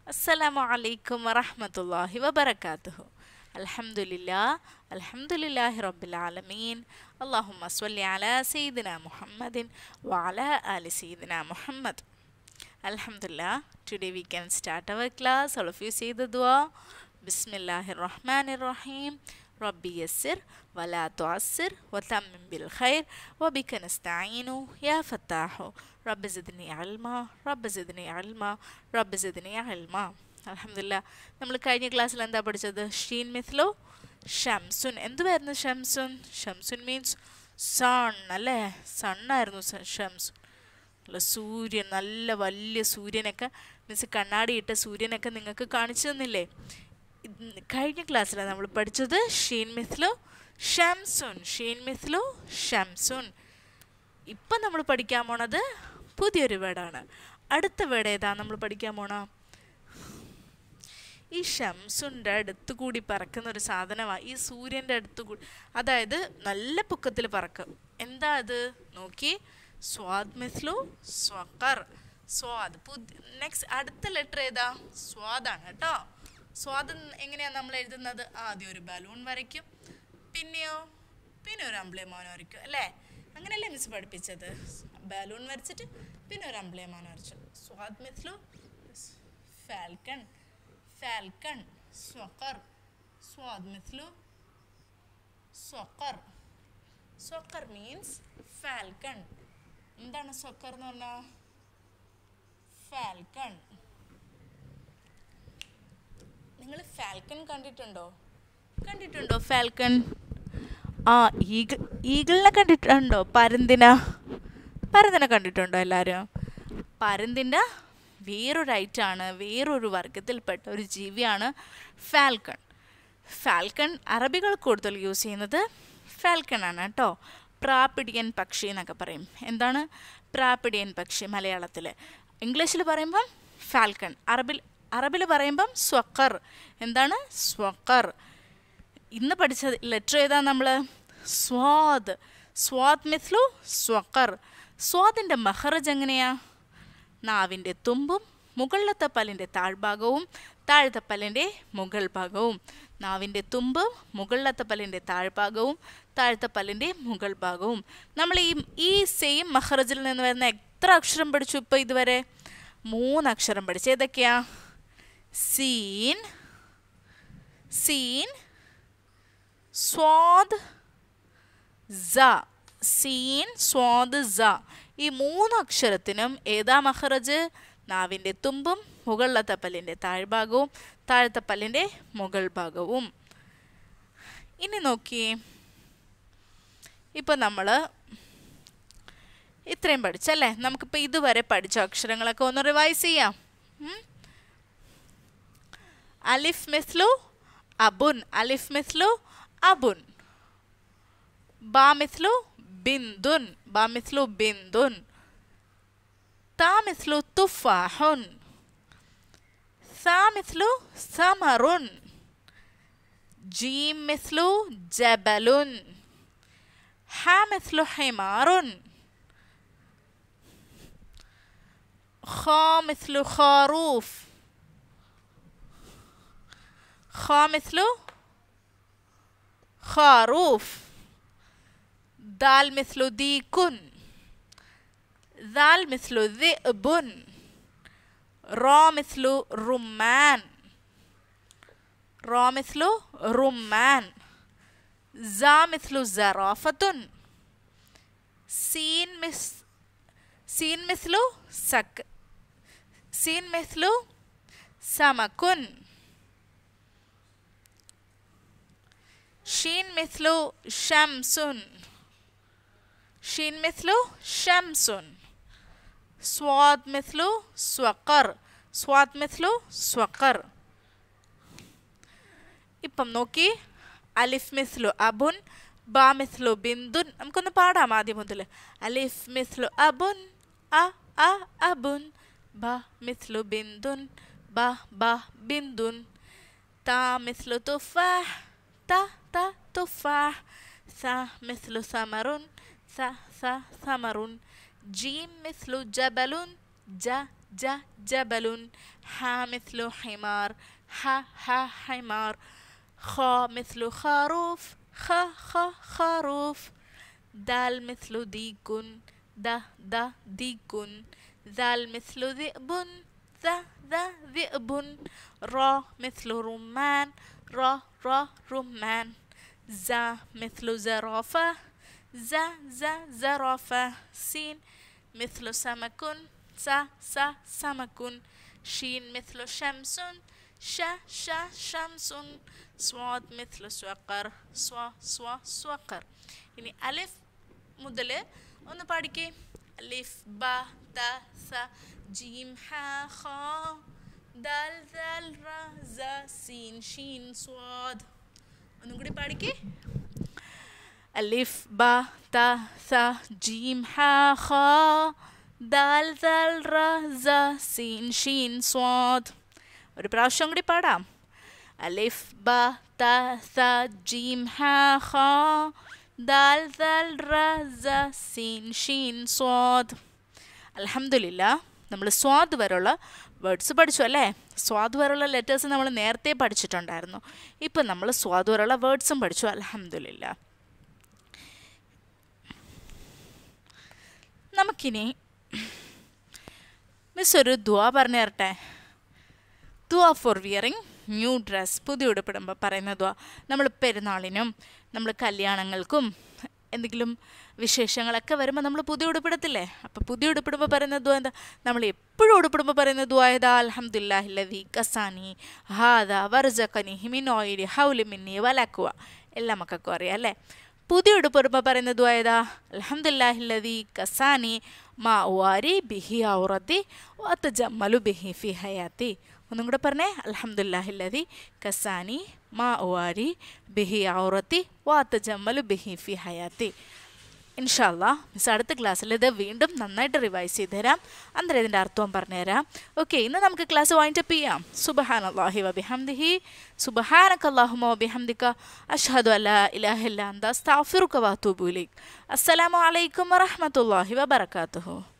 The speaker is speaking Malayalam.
السلام عليكم ورحمة الله وبركاته الحمد لله الحمد لله رب العالمين اللهم صل على سيدنا محمد وعلى آل سيدنا محمد Alhamdulillah, today we can start our class. All of you say the dua. Bismillahir Rahmanir Rahim. ربي يسر ولا تعسر وتمم بالخير وبك نستعين يا فتاح رب زدني علما رب زدني علما رب زدني علما അലഹമില്ല നമ്മൾ കഴിഞ്ഞ ക്ലാസ്സിൽ എന്താ പഠിച്ചത് ഷീൻ മിഥ്ലോ ഷംസുൻ എന്തുവായിരുന്നു ഷംസുൻ ഷംസുൻ മീൻസ് സൺ അല്ലേ സണ്ണായിരുന്നു ഷംസുൻ നല്ല സൂര്യൻ നല്ല വലിയ സൂര്യനൊക്കെ മീൻസ് കണ്ണാടിയിട്ട സൂര്യനൊക്കെ നിങ്ങൾക്ക് കാണിച്ചു തന്നില്ലേ ഇത് കഴിഞ്ഞ ക്ലാസ്സിലാണ് നമ്മൾ പഠിച്ചത് ഷീൻ മിഥ്ലു ഷംസുൻ ഷീൻ മിഥ്ലു ഷംസുൻ ഇപ്പം നമ്മൾ പഠിക്കാൻ പോണത് പുതിയൊരു വേർഡാണ് അടുത്ത വേർഡ് ഏതാ നമ്മൾ പഠിക്കാൻ പോണ ഈ ഷംസുൻ്റെ അടുത്ത് കൂടി പറക്കുന്ന ഒരു സാധനമാണ് ഈ സൂര്യൻ്റെ അടുത്ത് കൂടി അതായത് നല്ല പൊക്കത്തിൽ പറക്കും എന്താ അത് നോക്കി സ്വാദ് മിസ്ലു സ്വക്കർ സ്വാദ് പുതിയ നെക്സ്റ്റ് അടുത്ത ലെറ്റർ ഏതാ സ്വാദാണ് കേട്ടോ സ്വാദ് എങ്ങനെയാണ് നമ്മൾ എഴുതുന്നത് ആദ്യം ഒരു ബലൂൺ വരയ്ക്കും പിന്നെയോ പിന്നെ ഒരു അമ്പിളിയമാനം വരയ്ക്കും അല്ലേ അങ്ങനെയല്ലേ മിസ് പഠിപ്പിച്ചത് ബലൂൺ വരച്ചിട്ട് പിന്നെ ഒരു അമ്പിളിയമാനം വരച്ചു സ്വാദ് മിസ്ലു ഫാൽക്കൺ ഫാൽക്കൺ സ്വക്കർ സ്വാദ് മിസ്ലു സ്വക്കർ സ്വക്കർ മീൻസ് ഫാൽക്കൺ എന്താണ് സ്വക്കർ എന്ന് പറഞ്ഞാൽ ഫാൽക്കൺ നിങ്ങൾ ഫാൽക്കൺ കണ്ടിട്ടുണ്ടോ കണ്ടിട്ടുണ്ടോ ഫാൽക്കൺ ആ ഈഗിൾ ഈഗിളിനെ കണ്ടിട്ടുണ്ടോ പരുന്തിന പരുന്തിനെ കണ്ടിട്ടുണ്ടോ എല്ലാവരും പരുന്തിൻ്റെ വേറൊരു ഐറ്റാണ് വേറൊരു വർഗത്തിൽപ്പെട്ട ഒരു ജീവിയാണ് ഫാൽക്കൺ ഫാൽക്കൺ അറബികൾ കൂടുതൽ യൂസ് ചെയ്യുന്നത് ഫാൽക്കൺ ആണ് കേട്ടോ പ്രാപ്പിടിയൻ പക്ഷി എന്നൊക്കെ പറയും എന്താണ് പ്രാപ്പിടിയൻ പക്ഷി മലയാളത്തിൽ ഇംഗ്ലീഷിൽ പറയുമ്പം ഫാൽക്കൺ അറബിൽ അറബിൽ പറയുമ്പം സ്വക്കർ എന്താണ് സ്വക്കർ ഇന്ന് പഠിച്ച ലെറ്റർ ഏതാ നമ്മൾ സ്വാദ് സ്വാദ് മിസ്ലു സ്വക്കർ സ്വാദിൻ്റെ മഹറജ് എങ്ങനെയാ നാവിൻ്റെ തുമ്പും മുകളിലത്തെ പല്ലിൻ്റെ താഴ്ഭാഗവും താഴത്തെ പല്ലിൻ്റെ മുകൾ ഭാഗവും നാവിൻ്റെ തുമ്പ് മുകളിലത്തെ പല്ലിൻ്റെ താഴ്ഭാഗവും താഴത്തെ പല്ലിൻ്റെ മുകൾ ഭാഗവും നമ്മൾ ഈ ഈ സെയിം മഹറജിൽ നിന്ന് വരുന്ന എത്ര അക്ഷരം പഠിച്ചു ഇപ്പോൾ ഇതുവരെ മൂന്ന് അക്ഷരം പഠിച്ചു ഏതൊക്കെയാ സീൻ സീൻ സ്വാദ് സ സീൻ സ്വാദ് സ ഈ മൂന്ന് അക്ഷരത്തിനും ഏതാ മഹറജ് നാവിൻ്റെ തുമ്പും മുകളിലത്തെ പല്ലിൻ്റെ താഴ്ഭാഗവും താഴത്തെ പല്ലിൻ്റെ മുകൾ ഭാഗവും ഇനി നോക്കിയേ ഇപ്പം നമ്മൾ ഇത്രയും പഠിച്ചല്ലേ നമുക്കിപ്പോൾ ഇതുവരെ പഠിച്ച അക്ഷരങ്ങളൊക്കെ ഒന്ന് റിവൈസ് ചെയ്യാം അലിഫ് മിസ്ലു അബുൻ അലിഫ് മിസ്ലു അബുൻ ബാ മിസ്ലു ബിന്ദുൻ ബാ മിസ്ലു ബിന്ദുൻ താ മിസ്ലു തുഫാഹുൻ സാ മിസ്ലു സമറുൻ ജീം മിസ്ലു ജബലുൻ ഹ മിസ്ലു ഹിമാറുൻ خا مثل خروف خا مثل خروف دال مثل ديكن ذال مثل ذئب را مثل رمان را مثل رمان زا مثل زرافة سين مثل سين مثل سك سين مثل سمك شين مثل شمس شين مثل شمس صاد مثل سوقر സ്വാദ് മിസ്ലു സ്വക്കർ ഇപ്പം നോക്കി അലിഫ് മിസ്ലു അബുൻ ബാ മിസ്ലു ബിന്ദുൻ നമുക്കൊന്ന് പാടാം ആദ്യം മുതൽ അലിഫ് മിസ്ലു അബുൻ അ അ അബുൻ ബ മിസ്ലു ബിന്ദുൻ ബ ബ ബിന്ദുൻ താ മിസ്ലു തുഫാഹ് ത ത തുഫാഹ് സ മിസ്ലു സമറുൻ സ സ സമറുൻ ജീം മിസ്ലു ജബലുൻ ജ ജ ജബലുൻ ഹ മിസ്ലു ഹിമാർ ഹ ഹ ഹിമാർ خ مثل خروف خ خ خروف دال مثل ديك د د ديك ذال مثل ذئب ذ ذ ذئب را مثل رمان را را رمان ز مثل زرافة ز ز زرافة سين مثل سمك س س سمك شين مثل شمس ش ش شمس സ്വാദ് മിഥ്ല സ്വക്കർ സ്വ സ്വ സ്വക്കർ ഇനി അലിഫ് മുതൽ ഒന്ന് പാടിക്കേ അലിഫ് ബ ത സ ജീം ഹ ഖ ദാൽ ദാൽ റ സ സീൻ ഷീൻ സ്വാദ് ഒന്നും കൂടി പാടിക്കേ അലിഫ് ബ ത സ ജീം ഹ ഖ ദാൽ ദാൽ റ സ സീൻ ഷീൻ സ്വാദ് ഒരു പ്രാവശ്യം കൂടി പാടാം അലിഫ് ബ ത സ ജീം ഹ ഖ ദാൽ ദാൽ റ സ സീൻ ഷീൻ സ്വാദ് അലഹമില്ല നമ്മൾ സ്വാദ് വരെയുള്ള വേർഡ്സ് പഠിച്ചു അല്ലേ സ്വാദ് വരെയുള്ള ലെറ്റേഴ്സ് നമ്മൾ നേരത്തെ പഠിച്ചിട്ടുണ്ടായിരുന്നു ഇപ്പം നമ്മൾ സ്വാദ് വരെയുള്ള വേർഡ്സും പഠിച്ചു അലഹമില്ല നമുക്കിനി മിസ് ഒരു ദുവ പറഞ്ഞു തരട്ടെ ദുവ ഫോർ വിയറിങ് ന്യൂ ഡ്രസ് പുതിയ ഉടുപ്പിടുമ്പോൾ പറയുന്ന ദുവ നമ്മൾ പെരുന്നാളിനും നമ്മൾ കല്യാണങ്ങൾക്കും എന്തെങ്കിലും വിശേഷങ്ങളൊക്കെ വരുമ്പോൾ നമ്മൾ പുതിയ ഉടുപ്പിടത്തില്ലേ അപ്പോൾ പുതിയ ഉടുപ്പിടുമ്പോൾ പറയുന്ന ദുവ എന്താ നമ്മൾ എപ്പോഴും ഉടുപ്പിടുമ്പോൾ പറയുന്ന ദുവ ഏതാ അൽഹംദുല്ലാഹില്ലതി കസാനി ഹാദ വർജക്കനി ഹിമിനോയിരി ഹൗലി മിന്നി വലക്കുവ എല്ലാം മക്കൾക്കും അറിയാം അല്ലേ പുതിയ ഉടുപ്പിടുമ്പോൾ പറയുന്ന ദുവ ഏതാ അൽഹംദുല്ലാഹില്ലതി കസാനി മാ വാരി ബിഹി ഔറത്തി വത്ത് ജമ്മലു ബിഹി ഫി ഹയാത്തി ഒന്നും കൂടെ പറഞ്ഞേ അൽഹംദുല്ലാഹില്ലതി കസാനി മാ വാരി ബിഹി ഔറത്തി വാത്ത് ജമ്മലു ബിഹി ഫി ഹയാത്തി ഇൻഷാല്ല മിസ് അടുത്ത ക്ലാസ്സിൽ ഇത് വീണ്ടും നന്നായിട്ട് റിവൈസ് ചെയ്ത് തരാം അന്നേരം ഇതിൻ്റെ അർത്ഥവും പറഞ്ഞുതരാം ഓക്കെ ഇന്ന് നമുക്ക് ക്ലാസ് വൈൻഡപ്പ് ചെയ്യാം സുബഹാൻ അള്ളാഹി വബിഹംദിഹി സുബഹാനക്ക് അള്ളാഹുമോ ബിഹംദിക്ക അഷ്ഹദു അല്ല ഇലാഹില്ല അന്ത സ്താഫിറുക്ക വാത്തൂബുലിക് അസ്സലാമു അലൈക്കും വറഹമത്തല്ലാഹി വബർക്കാത്തുഹു